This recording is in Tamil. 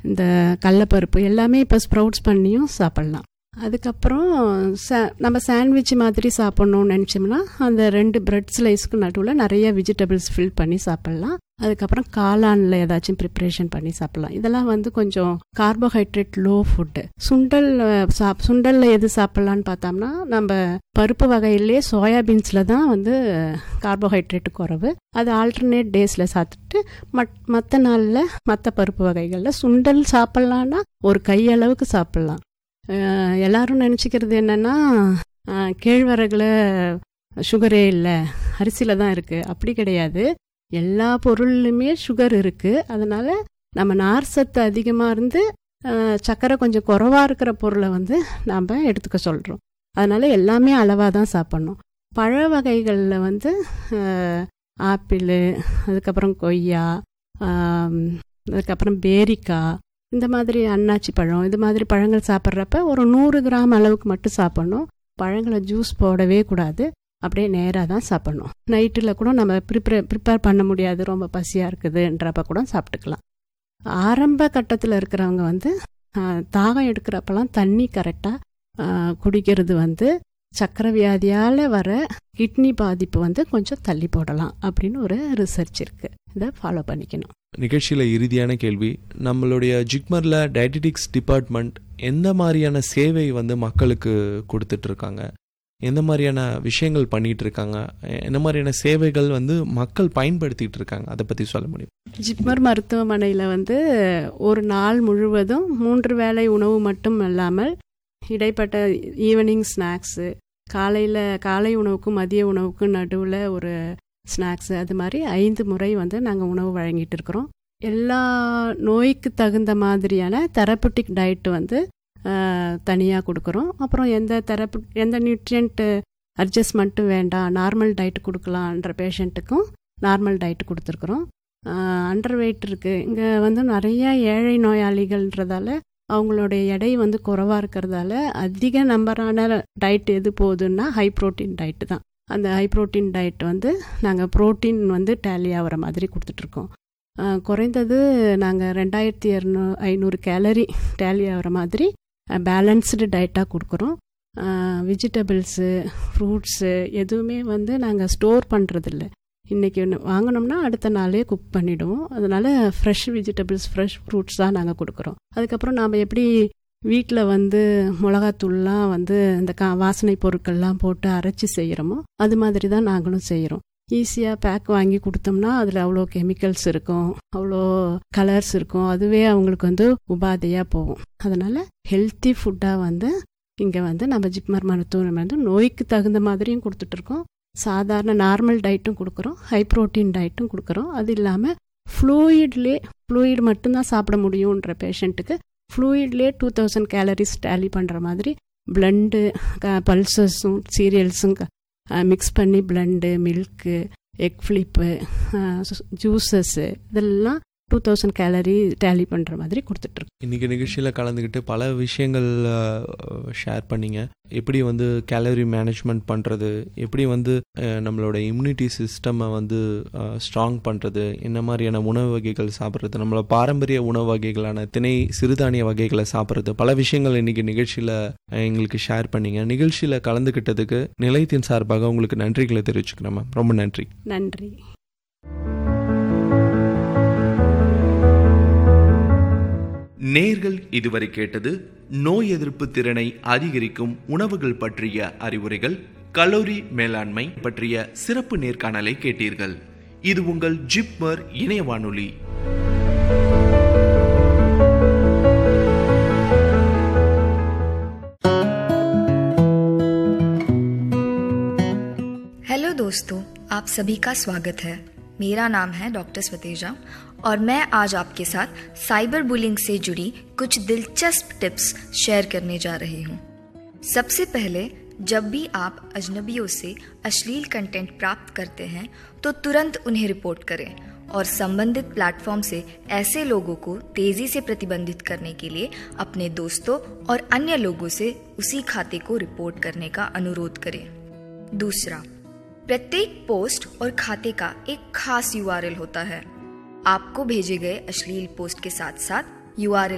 இந்த கடலப்பருப்பு எல்லாமே இப்போ ஸ்ப்ரவுட்ஸ் பண்ணியும் சாப்பிட்லாம் அதுக்கப்புறம் ச நம்ம சாண்ட்விச் மாதிரி சாப்பிட்ணுன்னு நினச்சோம்னா அந்த ரெண்டு பிரெட் ஸ்லைஸ்க்கு நடுவில் நிறைய வெஜிடபிள்ஸ் ஃபில் பண்ணி சாப்பிட்லாம் அதுக்கப்புறம் காளானில் ஏதாச்சும் ப்ரிப்ரேஷன் பண்ணி சாப்பிட்லாம் இதெல்லாம் வந்து கொஞ்சம் கார்போஹைட்ரேட் லோ ஃபுட்டு சுண்டல் சாப் சுண்டலில் எது சாப்பிட்லான்னு பார்த்தோம்னா நம்ம பருப்பு வகையிலே சோயாபீன்ஸில் தான் வந்து கார்போஹைட்ரேட் குறைவு அது ஆல்டர்னேட் டேஸில் சாப்பிட்டுட்டு மட் மற்ற நாளில் மற்ற பருப்பு வகைகளில் சுண்டல் சாப்பிட்லான்னா ஒரு கையளவுக்கு சாப்பிட்லாம் எல்லாரும் நினச்சிக்கிறது என்னென்னா கேழ்வரகுல சுகரே இல்லை அரிசியில் தான் இருக்குது அப்படி கிடையாது எல்லா பொருள்லையுமே சுகர் இருக்குது அதனால் நம்ம நார் சத்து அதிகமாக இருந்து சர்க்கரை கொஞ்சம் குறவாக இருக்கிற பொருளை வந்து நாம் எடுத்துக்க சொல்கிறோம் அதனால் எல்லாமே அளவாக தான் சாப்பிட்ணும் பழ வகைகளில் வந்து ஆப்பிள் அதுக்கப்புறம் கொய்யா அதுக்கப்புறம் பேரிக்காய் இந்த மாதிரி அன்னாச்சி பழம் இது மாதிரி பழங்கள் சாப்பிட்றப்ப ஒரு நூறு கிராம் அளவுக்கு மட்டும் சாப்பிட்ணும் பழங்களை ஜூஸ் போடவே கூடாது அப்படியே நேராக தான் சாப்பிட்ணும் நைட்டில் கூட நம்ம ப்ரிப்பேர் ப்ரிப்பேர் பண்ண முடியாது ரொம்ப பசியாக இருக்குதுன்றப்ப கூட சாப்பிட்டுக்கலாம் ஆரம்ப கட்டத்தில் இருக்கிறவங்க வந்து தாகம் எடுக்கிறப்பெல்லாம் தண்ணி கரெக்டாக குடிக்கிறது வந்து சக்கரை வியாதியால் வர கிட்னி பாதிப்பு வந்து கொஞ்சம் தள்ளி போடலாம் அப்படின்னு ஒரு ரிசர்ச் இருக்குது இதை ஃபாலோ பண்ணிக்கணும் நிகழ்ச்சியில் இறுதியான கேள்வி நம்மளுடைய ஜிக்மரில் டயட்டிடிக்ஸ் டிபார்ட்மெண்ட் எந்த மாதிரியான சேவை வந்து மக்களுக்கு கொடுத்துட்ருக்காங்க எந்த மாதிரியான விஷயங்கள் பண்ணிட்டு இருக்காங்க எந்த மாதிரியான சேவைகள் வந்து மக்கள் பயன்படுத்திட்டு இருக்காங்க அதை பற்றி சொல்ல முடியும் ஜிப்மர் மருத்துவமனையில் வந்து ஒரு நாள் முழுவதும் மூன்று வேளை உணவு மட்டும் இல்லாமல் இடைப்பட்ட ஈவினிங் ஸ்நாக்ஸு காலையில் காலை உணவுக்கும் மதிய உணவுக்கும் நடுவில் ஒரு ஸ்நாக்ஸு அது மாதிரி ஐந்து முறை வந்து நாங்கள் உணவு வழங்கிட்டு இருக்கிறோம் எல்லா நோய்க்கு தகுந்த மாதிரியான தெரப்பட்டிக் டயட்டு வந்து தனியாக கொடுக்குறோம் அப்புறம் எந்த தெரப்பு எந்த நியூட்ரியன்ட்டு அட்ஜஸ்ட்மெண்ட்டும் வேண்டாம் நார்மல் டயட் கொடுக்கலான்ற பேஷண்ட்டுக்கும் நார்மல் டயட் கொடுத்துருக்குறோம் அண்டர் வெயிட் இருக்குது இங்கே வந்து நிறைய ஏழை நோயாளிகள்ன்றதால அவங்களுடைய எடை வந்து குறவாக இருக்கிறதால அதிக நம்பரான டயட் எது போகுதுன்னா ஹை ப்ரோட்டீன் டயட்டு தான் அந்த ஹை ப்ரோட்டீன் டயட் வந்து நாங்கள் ப்ரோட்டீன் வந்து டேலி ஆகிற மாதிரி கொடுத்துட்ருக்கோம் குறைந்தது நாங்கள் ரெண்டாயிரத்தி இரநூ ஐநூறு கேலரி டேலி ஆகிற மாதிரி பேலன்ஸ்டு டயட்டாக கொடுக்குறோம் வெஜிடபிள்ஸு ஃப்ரூட்ஸு எதுவுமே வந்து நாங்கள் ஸ்டோர் பண்ணுறதில்ல இன்றைக்கி ஒன்று வாங்கினோம்னா அடுத்த நாளே குக் பண்ணிவிடுவோம் அதனால் ஃப்ரெஷ் வெஜிடபிள்ஸ் ஃப்ரெஷ் ஃப்ரூட்ஸ் தான் நாங்கள் கொடுக்குறோம் அதுக்கப்புறம் நாம் எப்படி வீட்டில் வந்து மிளகாத்தூள்லாம் வந்து இந்த கா வாசனை பொருட்கள்லாம் போட்டு அரைச்சி செய்கிறோமோ அது மாதிரி தான் நாங்களும் செய்கிறோம் ஈஸியாக பேக் வாங்கி கொடுத்தோம்னா அதில் அவ்வளோ கெமிக்கல்ஸ் இருக்கும் அவ்வளோ கலர்ஸ் இருக்கும் அதுவே அவங்களுக்கு வந்து உபாதையாக போகும் அதனால் ஹெல்த்தி ஃபுட்டாக வந்து இங்கே வந்து நம்ம ஜிப்மர் மருத்துவமனை வந்து நோய்க்கு தகுந்த மாதிரியும் கொடுத்துட்ருக்கோம் சாதாரண நார்மல் டயட்டும் கொடுக்குறோம் ஹை ப்ரோட்டீன் டயட்டும் கொடுக்குறோம் அது இல்லாமல் ஃப்ளூயிட்லே ஃப்ளூயிட் மட்டும்தான் சாப்பிட முடியுன்ற பேஷண்ட்டுக்கு ஃப்ளூயிட்லேயே டூ தௌசண்ட் கேலரிஸ் டேலி பண்ணுற மாதிரி பிளண்டு பல்சஸும் சீரியல்ஸும் மிக்ஸ் பண்ணி blend milk egg flip juices இதெல்லாம் டூ தௌசண்ட் கேலரி டேலி பண்ணுற மாதிரி கொடுத்துட்ருக்கோம் இன்றைக்கி நிகழ்ச்சியில் கலந்துக்கிட்டு பல விஷயங்கள் ஷேர் பண்ணிங்க எப்படி வந்து கேலரி மேனேஜ்மெண்ட் பண்ணுறது எப்படி வந்து நம்மளோட இம்யூனிட்டி சிஸ்டம்மை வந்து ஸ்ட்ராங் பண்ணுறது என்ன மாதிரியான உணவு வகைகள் சாப்பிட்றது நம்மளோட பாரம்பரிய உணவு வகைகளான திணை சிறுதானிய வகைகளை சாப்பிட்றது பல விஷயங்கள் இன்றைக்கி நிகழ்ச்சியில் எங்களுக்கு ஷேர் பண்ணிங்க நிகழ்ச்சியில் கலந்துக்கிட்டதுக்கு நிலையத்தின் சார்பாக உங்களுக்கு நன்றிகளை தெரிவிச்சுக்கிறேன் மேம் ரொம்ப நன்றி நன்றி நேர்கள் இதுவரை கேட்டது நோய் எதிர்ப்பு திறனை அதிகரிக்கும் உணவுகள் பற்றிய அறிவுரைகள் கலோரி மேலாண்மை பற்றிய சிறப்பு நேர்காணலை கேட்டீர்கள் இது உங்கள் ஜிப்மர் இணைய வானொலி हेलो दोस्तों आप सभी का स्वागत है मेरा नाम है डॉक्टर स्वतेजा और मैं आज आपके साथ साइबर बुलिंग से जुड़ी कुछ दिलचस्प टिप्स शेयर करने जा रही हूँ सबसे पहले जब भी आप अजनबियों से अश्लील कंटेंट प्राप्त करते हैं तो तुरंत उन्हें रिपोर्ट करें और संबंधित प्लेटफॉर्म से ऐसे लोगों को तेजी से प्रतिबंधित करने के लिए अपने दोस्तों और अन्य लोगों से उसी खाते को रिपोर्ट करने का अनुरोध करें दूसरा प्रत्येक पोस्ट और खाते का एक खास यूआरएल होता है आपको भेजे गए अश्लील पोस्ट के साथ साथ यूआरएल